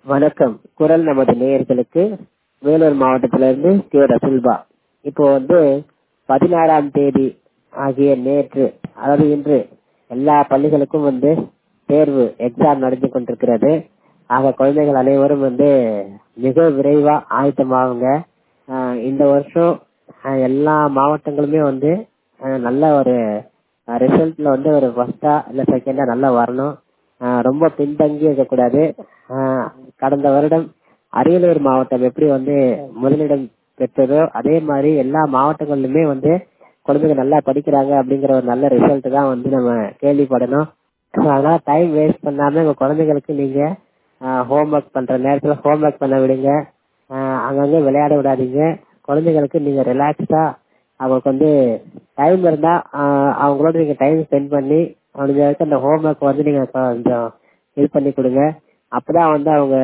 வணக்கம் குரல் நமது நேயர்களுக்கு வேலூர் மாவட்டத்திலிருந்து கே ரசுல்பா இப்போ வந்து பதினாறாம் தேதி ஆகிய நேற்று அதாவது இன்று எல்லா பள்ளிகளுக்கும் வந்து தேர்வு எக்ஸாம் நடந்து கொண்டிருக்கிறது ஆக குழந்தைகள் அனைவரும் வந்து மிக விரைவா ஆயத்தமாகுங்க ஆஹ் இந்த வருஷம் ஆஹ் எல்லா மாவட்டங்களுமே வந்து ஆஹ் நல்ல ஒரு ரிசல்ட்ல வந்து ஒரு ஃபர்ஸ்டா இல்ல செகண்டா நல்லா வரணும் ஆஹ் ரொம்ப பின்தங்கி இருக்கக்கூடாது ஆஹ் கடந்த வருடம் அரியலூர் மாவட்டம் எப்படி வந்து முதலிடம் பெற்றதோ அதே மாதிரி எல்லா மாவட்டங்களிலுமே வந்து குழந்தைங்க நல்லா படிக்கிறாங்க அப்படிங்கிற ஒரு நல்ல ரிசல்ட் தான் வந்து நம்ம கேள்விப்படணும் அதனால டைம் வேஸ்ட் பண்ணாம உங்க குழந்தைங்களுக்கு நீங்க ஹோம் ஒர்க் பண்ற நேரத்துல ஹோம் ஒர்க் பண்ண விடுங்க ஆஹ் அங்கங்க விளையாட விடாதீங்க குழந்தைங்களுக்கு நீங்க ரிலாக்ஸ்டா அவங்களுக்கு வந்து டைம் இருந்தா ஆஹ் அவங்களோட நீங்க டைம் ஸ்பெண்ட் பண்ணி அவங்களுக்கு அந்த ஹோம் ஒர்க் வந்து நீங்க கொஞ்சம் இது பண்ணி கொடுங்க அப்பதான் வந்து அவங்க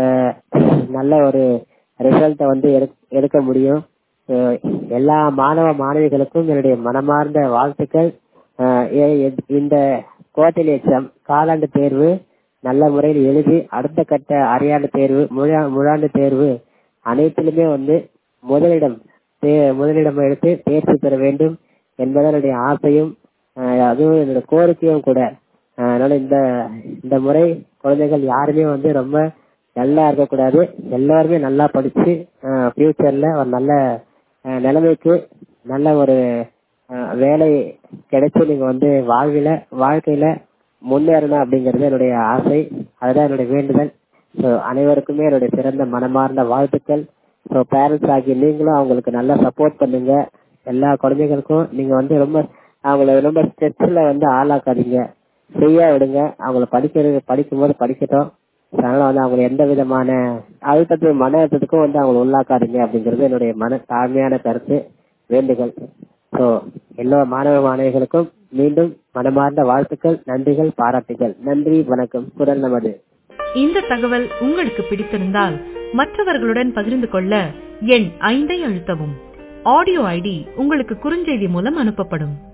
நல்ல ஒரு ரிசல்ட்டை வந்து எடுக்க- எடுக்க முடியும் அஹ் எல்லா மாணவ மாணவிகளுக்கும் என்னுடைய மனமார்ந்த வாழ்த்துக்கள் அஹ் எ- எ- இந்த குவார்டர்லி எக்ஸாம் காலாண்டு தேர்வு நல்ல முறையில் எழுதி அடுத்த கட்ட அரையாண்டு தேர்வு முழா- முழாண்டு தேர்வு அனைத்திலுமே வந்து முதலிடம் தே- முதலிடம் எடுத்து தேர்ச்சி பெற வேண்டும் என்பது என்னுடைய ஆசையும் அஹ் அதுவும் என்னோட கோரிக்கையும் கூட அஹ் அதனால இந்த இந்த முறை குழந்தைகள் யாருமே வந்து ரொம்ப நல்லா இருக்கக்கூடாது எல்லாருமே நல்லா படிச்சு ஃபியூச்சர்ல ஒரு நல்ல அஹ், நிலைமைக்கு நல்ல ஒரு அஹ், வேலை கிடைச்சு நீங்க வந்து வாழ்வில வாழ்க்கையில முன்னேறணும் அப்படிங்கிறது என்னுடைய ஆசை அதுதான் என்னுடைய வேண்டுதல் ஸோ அனைவருக்குமே என்னுடைய சிறந்த மனமார்ந்த வாழ்த்துக்கள் ஸோ பேரண்ட்ஸ் ஆகிய நீங்களும் அவங்களுக்கு நல்லா சப்போர்ட் பண்ணுங்க எல்லா குழந்தைகளுக்கும் நீங்க வந்து ரொம்ப அவங்கள ரொம்ப ஸ்ட்ரெஸ்ல வந்து ஆளாக்காதீங்க ஃப்ரீயா விடுங்க அவங்கள படிக்கிறது படிக்கும்போது படிக்கட்டும் அதனால வந்து அவங்க எந்த விதமான அழுத்தத்து மன அழுத்தத்துக்கும் வந்து அவங்களை உள்ளாக்காதீங்க அப்படிங்கிறது என்னுடைய மன தாழ்மையான கருத்து வேண்டுகள் ஸோ எல்லா மாணவ மாணவிகளுக்கும் மீண்டும் மனமார்ந்த வாழ்த்துக்கள் நன்றிகள் பாராட்டுகள் நன்றி வணக்கம் குரல் நமது இந்த தகவல் உங்களுக்கு பிடித்திருந்தால் மற்றவர்களுடன் பகிர்ந்து கொள்ள எண் ஐந்தை அழுத்தவும் ஆடியோ ஐடி உங்களுக்கு குறுஞ்செய்தி மூலம் அனுப்பப்படும்